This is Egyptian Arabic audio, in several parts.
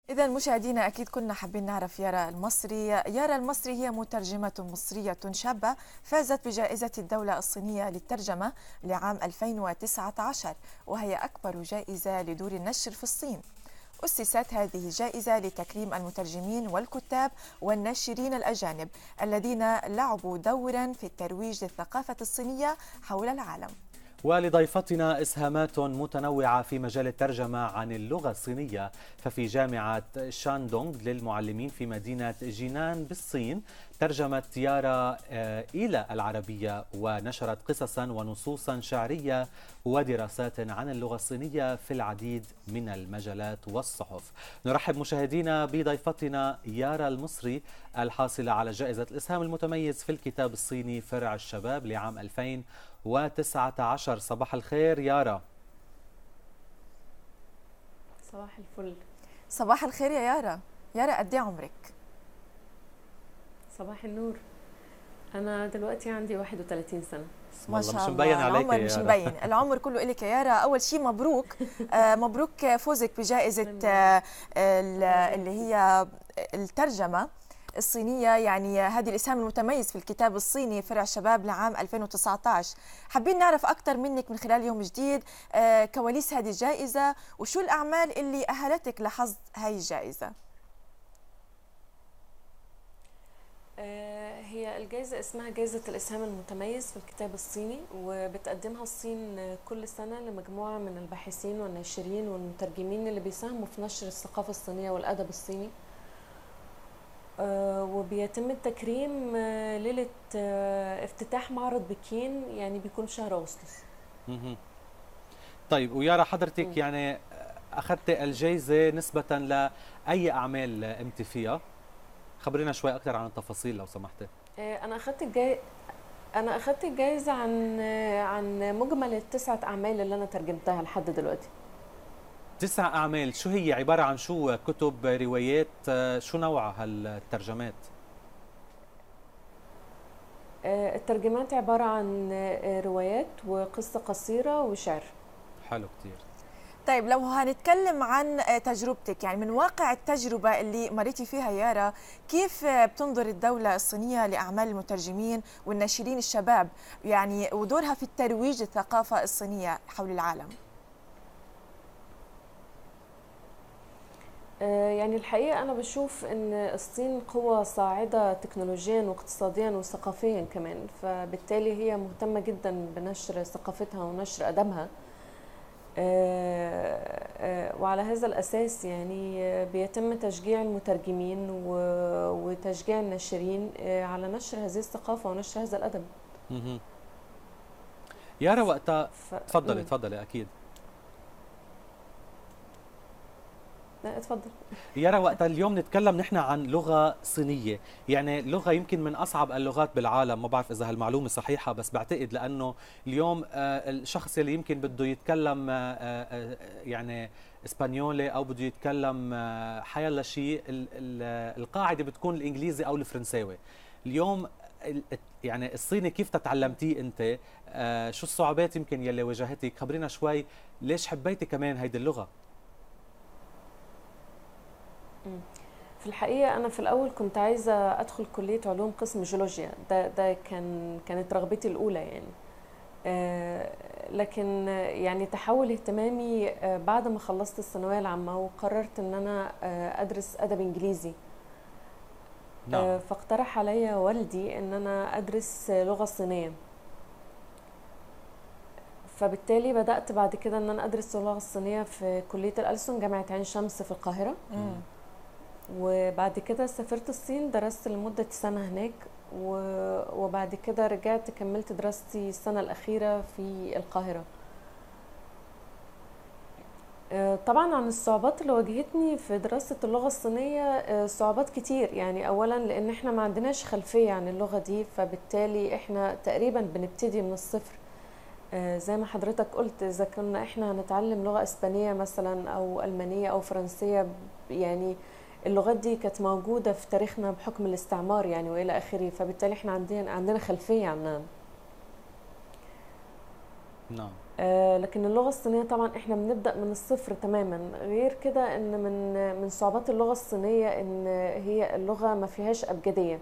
إذا مشاهدينا أكيد كنا حابين نعرف يارا المصري، يارا المصري هي مترجمة مصرية شابة فازت بجائزة الدولة الصينية للترجمة لعام 2019 وهي أكبر جائزة لدور النشر في الصين. أسست هذه الجائزة لتكريم المترجمين والكتاب والناشرين الأجانب الذين لعبوا دورا في الترويج للثقافة الصينية حول العالم. ولضيفتنا إسهامات متنوعة في مجال الترجمة عن اللغة الصينية ففي جامعة شاندونغ للمعلمين في مدينة جينان بالصين ترجمت يارا آه، إلى العربية ونشرت قصصا ونصوصا شعرية ودراسات عن اللغة الصينية في العديد من المجالات والصحف نرحب مشاهدينا بضيفتنا يارا المصري الحاصلة على جائزة الإسهام المتميز في الكتاب الصيني فرع الشباب لعام 2019 صباح الخير يارا صباح الفل صباح الخير يا يارا يارا قد ايه عمرك صباح النور انا دلوقتي عندي 31 سنه ما شاء الله مش مبين عليك العمر مش مبين العمر كله إلك يا يارا اول شيء مبروك آه مبروك فوزك بجائزه آه اللي هي الترجمه الصينية يعني هذه الإسهام المتميز في الكتاب الصيني فرع شباب لعام 2019 حابين نعرف أكثر منك من خلال يوم جديد آه كواليس هذه الجائزة وشو الأعمال اللي أهلتك لحظ هاي الجائزة آه، هي الجائزة اسمها جائزة الإسهام المتميز في الكتاب الصيني وبتقدمها الصين كل سنة لمجموعة من الباحثين والناشرين والمترجمين اللي بيساهموا في نشر الثقافة الصينية والأدب الصيني آه، وبيتم التكريم آه، ليلة افتتاح معرض بكين يعني بيكون في شهر أغسطس طيب ويارا حضرتك يعني أخذت الجائزة نسبة لأي أعمال قمتي فيها؟ خبرينا شوي اكثر عن التفاصيل لو سمحتي إيه، انا اخذت الجاي انا اخذت الجائزه عن عن مجمل التسعه اعمال اللي انا ترجمتها لحد دلوقتي تسع اعمال شو هي عباره عن شو كتب روايات شو نوع هالترجمات إيه، الترجمات عباره عن روايات وقصه قصيره وشعر حلو كثير طيب لو هنتكلم عن تجربتك يعني من واقع التجربة اللي مريتي فيها يارا كيف بتنظر الدولة الصينية لأعمال المترجمين والناشرين الشباب يعني ودورها في الترويج الثقافة الصينية حول العالم آه، يعني الحقيقة أنا بشوف أن الصين قوة صاعدة تكنولوجيا واقتصاديا وثقافيا كمان فبالتالي هي مهتمة جدا بنشر ثقافتها ونشر أدبها آه، آه، وعلى هذا الأساس يعني آه، بيتم تشجيع المترجمين وتشجيع الناشرين على نشر هذه الثقافة ونشر هذا الأدب يارا وقتها تفضلي تفضلي أكيد لا اتفضل يارا وقت اليوم نتكلم نحن عن لغه صينيه يعني لغه يمكن من اصعب اللغات بالعالم ما بعرف اذا هالمعلومه صحيحه بس بعتقد لانه اليوم آه، الشخص اللي يمكن بده يتكلم آه، آه، يعني اسبانيولي او بده يتكلم حيلا شيء القاعده بتكون الانجليزي او الفرنساوي اليوم يعني الصيني كيف تتعلمتيه انت شو الصعوبات يمكن يلي واجهتك خبرينا شوي ليش حبيتي كمان هيدي اللغه في الحقيقة أنا في الأول كنت عايزة أدخل كلية علوم قسم جيولوجيا ده ده كان كانت رغبتي الأولى يعني آه لكن يعني تحول اهتمامي آه بعد ما خلصت الثانوية العامة وقررت إن أنا آه أدرس أدب إنجليزي نعم. آه فاقترح عليا والدي إن أنا أدرس لغة صينية فبالتالي بدأت بعد كده إن أنا أدرس اللغة الصينية في كلية الألسن جامعة عين شمس في القاهرة مم. وبعد كده سافرت الصين درست لمدة سنة هناك وبعد كده رجعت كملت دراستي السنة الأخيرة في القاهرة آه، طبعا عن الصعوبات اللي واجهتني في دراسة اللغة الصينية آه، صعوبات كتير يعني أولا لأن احنا ما عندناش خلفية عن اللغة دي فبالتالي احنا تقريبا بنبتدي من الصفر آه، زي ما حضرتك قلت إذا كنا احنا هنتعلم لغة إسبانية مثلا أو ألمانية أو فرنسية يعني اللغات دي كانت موجودة في تاريخنا بحكم الاستعمار يعني وإلى آخره فبالتالي إحنا عندنا عندنا خلفية عنها نعم آه لكن اللغه الصينيه طبعا احنا بنبدا من الصفر تماما غير كده ان من من صعوبات اللغه الصينيه ان هي اللغه ما فيهاش ابجديه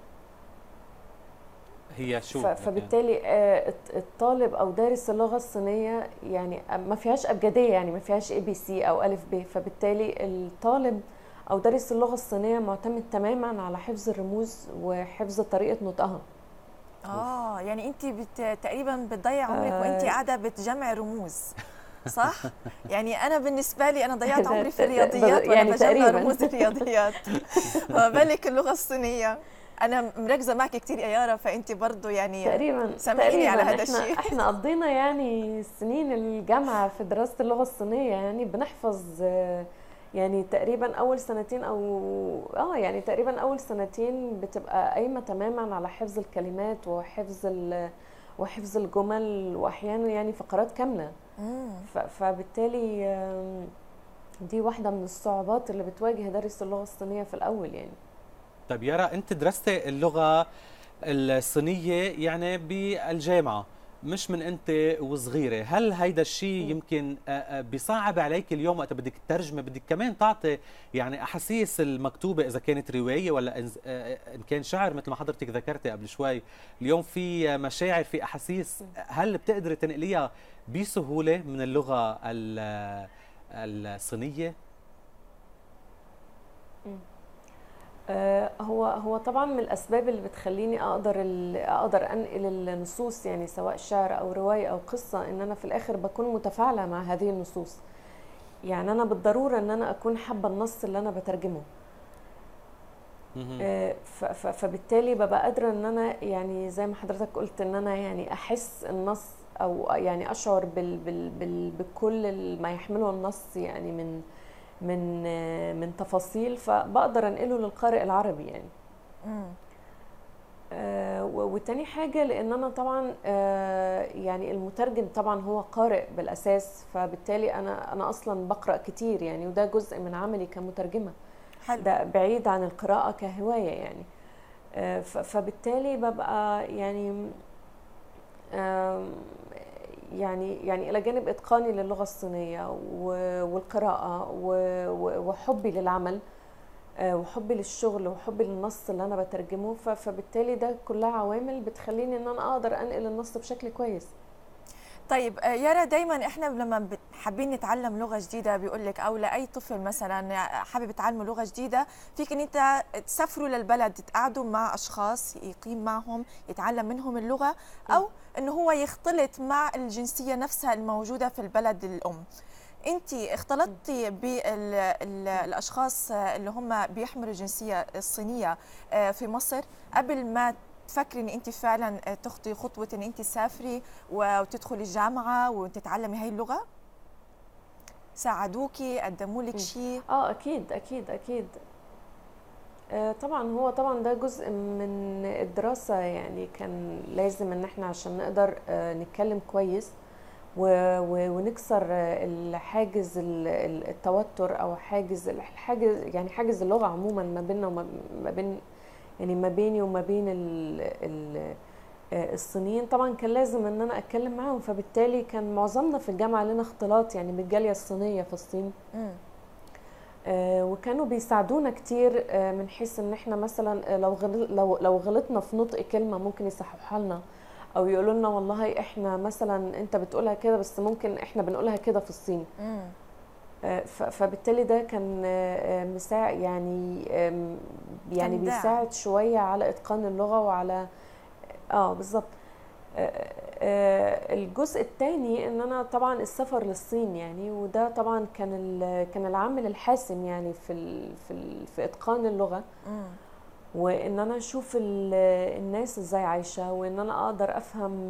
هي شو فبالتالي يعني؟ الطالب او دارس اللغه الصينيه يعني ما فيهاش ابجديه يعني ما فيهاش اي بي سي او الف ب فبالتالي الطالب او دارس اللغه الصينيه معتمد تماما على حفظ الرموز وحفظ طريقه نطقها اه يعني انت بت... تقريبا بتضيع عمرك آه وانت قاعده بتجمع رموز صح؟ يعني انا بالنسبه لي انا ضيعت عمري في الرياضيات وانا يعني بجمع رموز الرياضيات وبالك اللغه الصينيه انا مركزه معك كثير يا يارا فانت برضه يعني تقريبا سامحيني على هذا الشيء احنا قضينا يعني سنين الجامعه في دراسه اللغه الصينيه يعني بنحفظ يعني تقريبا اول سنتين او اه يعني تقريبا اول سنتين بتبقى قايمه تماما على حفظ الكلمات وحفظ وحفظ الجمل واحيانا يعني فقرات كامله فبالتالي دي واحده من الصعوبات اللي بتواجه دارس اللغه الصينيه في الاول يعني طيب يارا انت درستي اللغه الصينيه يعني بالجامعه مش من انت وصغيره هل هيدا الشيء يمكن بيصعب عليك اليوم وقت بدك تترجمي بدك كمان تعطي يعني احاسيس المكتوبه اذا كانت روايه ولا ان كان شعر مثل ما حضرتك ذكرتي قبل شوي اليوم في مشاعر في احاسيس هل بتقدري تنقليها بسهوله من اللغه الصينيه آه، هو هو طبعا من الاسباب اللي بتخليني اقدر اقدر انقل النصوص يعني سواء شعر او روايه او قصه ان انا في الاخر بكون متفاعله مع هذه النصوص يعني انا بالضروره ان انا اكون حابه النص اللي انا بترجمه آه، فبالتالي ببقى قادره ان انا يعني زي ما حضرتك قلت ان انا يعني احس النص او يعني اشعر بال بال بال بكل ما يحمله النص يعني من من من تفاصيل فبقدر انقله للقارئ العربي يعني آه وتاني حاجه لان انا طبعا آه يعني المترجم طبعا هو قارئ بالاساس فبالتالي انا انا اصلا بقرا كتير يعني وده جزء من عملي كمترجمه حلو. ده بعيد عن القراءه كهوايه يعني آه فبالتالي ببقى يعني يعني يعني الى جانب اتقاني للغه الصينيه والقراءه وحبي للعمل آه، وحبي للشغل وحبي للنص اللي انا بترجمه فبالتالي ده كلها عوامل بتخليني ان انا اقدر انقل النص بشكل كويس طيب آه، يارا دايما احنا لما حابين نتعلم لغه جديده بيقول لك او لاي طفل مثلا حابب يتعلم لغه جديده فيك ان انت تسافروا للبلد تقعدوا مع اشخاص يقيم معهم يتعلم منهم اللغه او انه هو يختلط مع الجنسيه نفسها الموجوده في البلد الام انت اختلطتي بالاشخاص اللي هم بيحملوا الجنسيه الصينيه آه، في مصر قبل ما تفكري ان انت فعلا تخطي خطوه ان انت تسافري وتدخلي الجامعه وتتعلمي هاي اللغه ساعدوكي قدموا لك شيء اه اكيد اكيد اكيد آه طبعا هو طبعا ده جزء من الدراسه يعني كان لازم ان احنا عشان نقدر آه نتكلم كويس ونكسر الحاجز التوتر او حاجز الحاجز يعني حاجز اللغه عموما ما بيننا وما بين يعني ما بيني وما بين ال ال آه، الصينيين طبعا كان لازم ان انا اتكلم معاهم فبالتالي كان معظمنا في الجامعه لنا اختلاط يعني بالجاليه الصينيه في الصين آه وكانوا بيساعدونا كتير آه من حيث ان احنا مثلا آه، لو لو لو غلطنا في نطق كلمه ممكن يصححوها لنا او يقولوا لنا والله احنا مثلا انت بتقولها كده بس ممكن احنا بنقولها كده في الصين مم. فبالتالي ده كان آه، مساعد يعني يعني بيساعد شويه على اتقان اللغه وعلى اه بالظبط آه، آه، الجزء الثاني ان انا طبعا السفر للصين يعني وده طبعا كان كان العامل الحاسم يعني في ال في ال في اتقان اللغه وان انا اشوف الناس ازاي عايشه وان انا اقدر افهم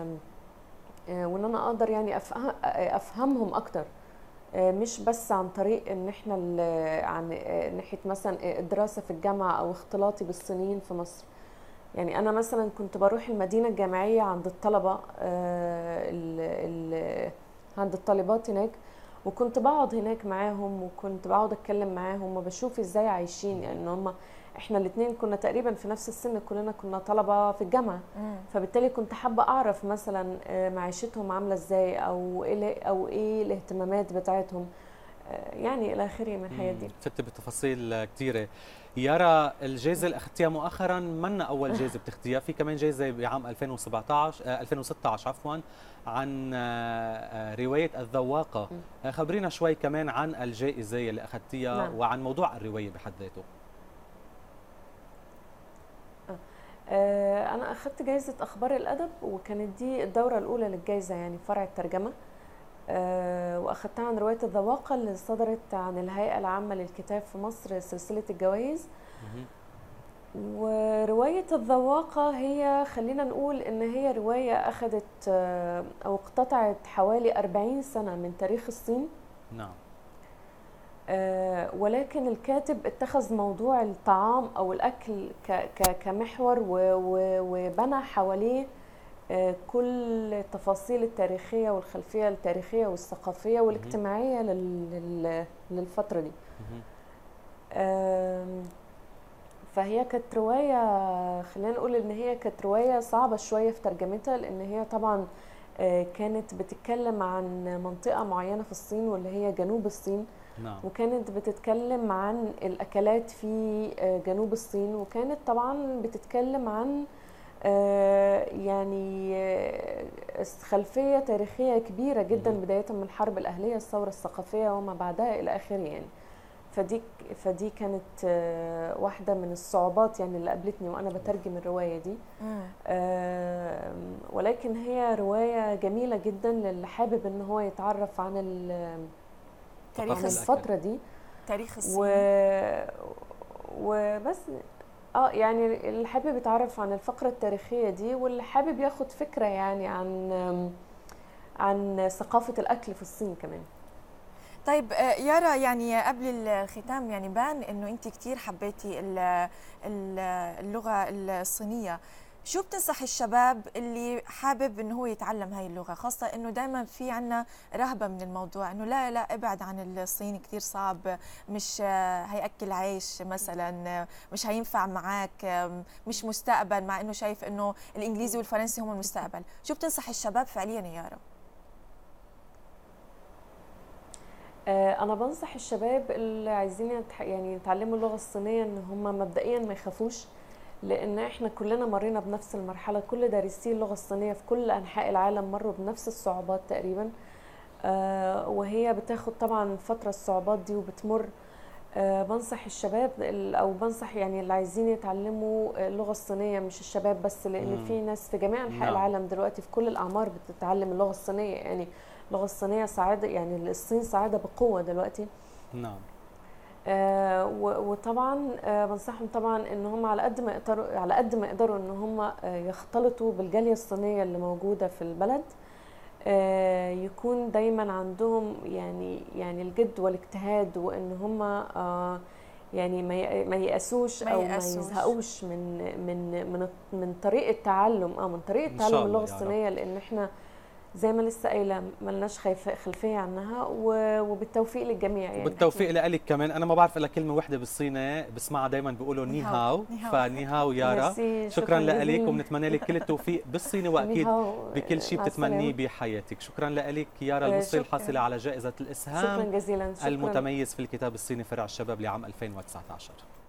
وان انا اقدر يعني افهمهم اكتر آه، مش بس عن طريق ان احنا عن آه، ناحيه مثلا الدراسه في الجامعه او اختلاطي بالصينيين في مصر يعني انا مثلا كنت بروح المدينه الجامعيه عند الطلبه آه، عند الطالبات هناك وكنت بقعد هناك معاهم وكنت بقعد اتكلم معاهم وبشوف ازاي عايشين يعني ان هم احنا الاثنين كنا تقريبا في نفس السن كلنا كنا طلبه في الجامعه مم. فبالتالي كنت حابه اعرف مثلا آه، معيشتهم عامله ازاي او ايه او ايه الاهتمامات بتاعتهم آه، يعني الى اخره من الحاجات دي فت بتفاصيل كثيره يارا الجائزه اللي اخذتيها مؤخرا منا اول جائزه بتاخذيها في كمان جائزه بعام 2017 آه، 2016 عفوا عن آه، آه، روايه الذواقه آه، خبرينا شوي كمان عن الجائزه اللي اخذتيها نعم. وعن موضوع الروايه بحد ذاته آه، انا اخذت جائزه اخبار الادب وكانت دي الدوره الاولى للجائزه يعني فرع الترجمه آه، واخذتها عن روايه الذواقه اللي صدرت عن الهيئه العامه للكتاب في مصر سلسله الجوائز مهم. ورواية الذواقة هي خلينا نقول إن هي رواية أخذت آه، أو اقتطعت حوالي 40 سنة من تاريخ الصين نعم آه، ولكن الكاتب اتخذ موضوع الطعام أو الأكل ك- ك- كمحور و- و- وبنى حواليه آه، كل التفاصيل التاريخية والخلفية التاريخية والثقافية والاجتماعية لل- لل- للفترة دي مهم. آم، فهي كانت رواية خلينا نقول إن هي كانت رواية صعبة شوية في ترجمتها لأن هي طبعا آه، كانت بتتكلم عن منطقة معينة في الصين واللي هي جنوب الصين نعم وكانت بتتكلم عن الأكلات في آه، جنوب الصين وكانت طبعا بتتكلم عن آه، يعني آه، خلفية تاريخية كبيرة جدا مهم. بداية من الحرب الأهلية الثورة الثقافية وما بعدها إلى آخره يعني فدي فدي كانت آه، واحدة من الصعوبات يعني اللي قابلتني وأنا بترجم الرواية دي مم. آم، ولكن هي رواية جميلة جدا للي حابب إن هو يتعرف عن ال- تاريخ عن الأكل. الفترة دي تاريخ الصين و... وبس اه يعني اللي حابب يتعرف عن الفقرة التاريخية دي واللي حابب ياخد فكرة يعني عن عن ثقافة الأكل في الصين كمان طيب آه، يارا يعني قبل الختام يعني بان انه انت كثير حبيتي ال- ال- اللغه الصينيه شو بتنصح الشباب اللي حابب انه هو يتعلم هاي اللغه خاصه انه دائما في عنا رهبه من الموضوع انه لا لا ابعد عن الصين كثير صعب مش آه، هياكل عيش مثلا آه، مش هينفع معك آم، مش مستقبل مع انه شايف انه الانجليزي والفرنسي هم المستقبل شو بتنصح الشباب فعليا يا يارا آه، انا بنصح الشباب اللي عايزين يتح- يعني يتعلموا اللغه الصينيه ان هم مبدئيا ما يخافوش لان احنا كلنا مرينا بنفس المرحله كل دارسي اللغه الصينيه في كل انحاء العالم مروا بنفس الصعوبات تقريبا آه، وهي بتاخد طبعا فتره الصعوبات دي وبتمر آه، بنصح الشباب ال- او بنصح يعني اللي عايزين يتعلموا اللغه الصينيه مش الشباب بس لان مم. في ناس في جميع انحاء نعم. العالم دلوقتي في كل الاعمار بتتعلم اللغه الصينيه يعني اللغه الصينيه سعاده يعني الصين سعاده بقوه دلوقتي نعم آه، و- وطبعا آه، بنصحهم طبعا ان هم على قد ما يقدروا على قد ما يقدروا ان هم آه، يختلطوا بالجاليه الصينيه اللي موجوده في البلد آه، يكون دايما عندهم يعني يعني الجد والاجتهاد وان هم آه، يعني ما ي- ما ييأسوش ما او ما ييأسوش. يزهقوش من من من من طريقه تعلم اه من طريقه إن شاء تعلم الله اللغه يا رب. الصينيه لان احنا زي ما لسه قايله ملناش خيف- خلفيه عنها و- وبالتوفيق للجميع يعني وبالتوفيق لك كمان انا ما بعرف الا كلمه وحده بالصيني بسمعها دايما بيقولوا ني ني هاو. هاو ني هاو. فني هاو يارا ميرسي، شكرا لك جزيلا. وبنتمنى لك كل التوفيق بالصيني واكيد نيهاو، بكل شيء مع بتتمنيه السلامة. بحياتك شكرا لك يارا آه، المصري شكراً. الحاصله على جائزه شكرا الاسهام جزيلا شكرا المتميز في الكتاب الصيني فرع الشباب لعام 2019